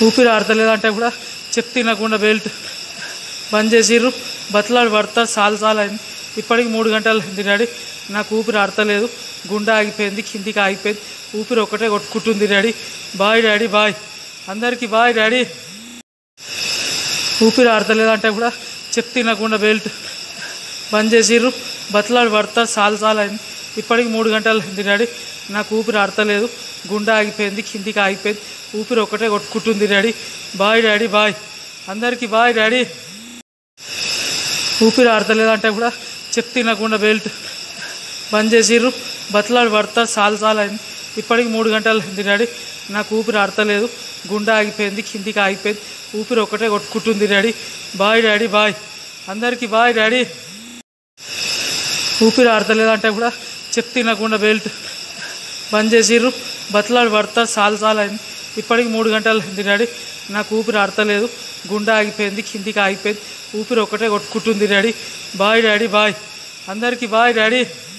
ఊపిరి ఆడతలేదంటే కూడా చెప్తే తినకుండా బెల్ట్ బంద్ చేసిర్రు బతలాడు పడతా సాలు సాలు అయింది ఇప్పటికి మూడు గంటలు అయింది డాడీ నాకు ఊపిరి ఆడతలేదు గుండె ఆగిపోయింది కిందికి ఆగిపోయింది ఊపిరి ఒకటే కొట్టుకుంటుంది డాడీ బాయ్ డాడీ బాయ్ అందరికీ బాయ్ డాడీ ఊపిరి ఆడతలేదంటే కూడా చెప్తే తినకుండా బెల్ట్ బంద్ చేసిర్రు బతలాడు పడతా సాలు సాలు అయింది ఇప్పటికి మూడు గంటలు అయింది డాడీ నాకు ఊపిరి ఆడతలేదు గుండె ఆగిపోయింది కిందికి ఆగిపోయింది ఊపిరి ఒకటే కొట్టుకుంటుంది డాడీ బాయ్ డాడీ బాయ్ అందరికీ బాయ్ డాడీ ఊపిరి ఆడతలేదంటే కూడా చెప్తే తినకుండా బెల్ట్ బంద్ చేసిర్రు బతలాడు పడతా సాలు సాలు అయింది ఇప్పటికి మూడు గంటలు అయింది డాడీ నాకు ఊపిరి ఆడతలేదు గుండె ఆగిపోయింది కిందికి ఆగిపోయింది ఊపిరి ఒకటే కొట్టుకుంటుంది డాడీ బాయ్ డాడీ బాయ్ అందరికీ బాయ్ డాడీ ఊపిరి ఆడతలేదంటే కూడా చెప్తే తినకుండా బెల్ట్ బంద్ చేసిర్రు బతలాడు పడతా సాలు సాలు అయింది ఇప్పటికి మూడు గంటలు అయింది డాడీ నాకు ఊపిరి ఆడతలేదు గుండె ఆగిపోయింది కిందికి ఆగిపోయింది ఊపిరి ఒకటే కొట్టుకుంటుంది డాడీ బాయ్ డాడీ బాయ్ అందరికీ బాయ్ డాడీ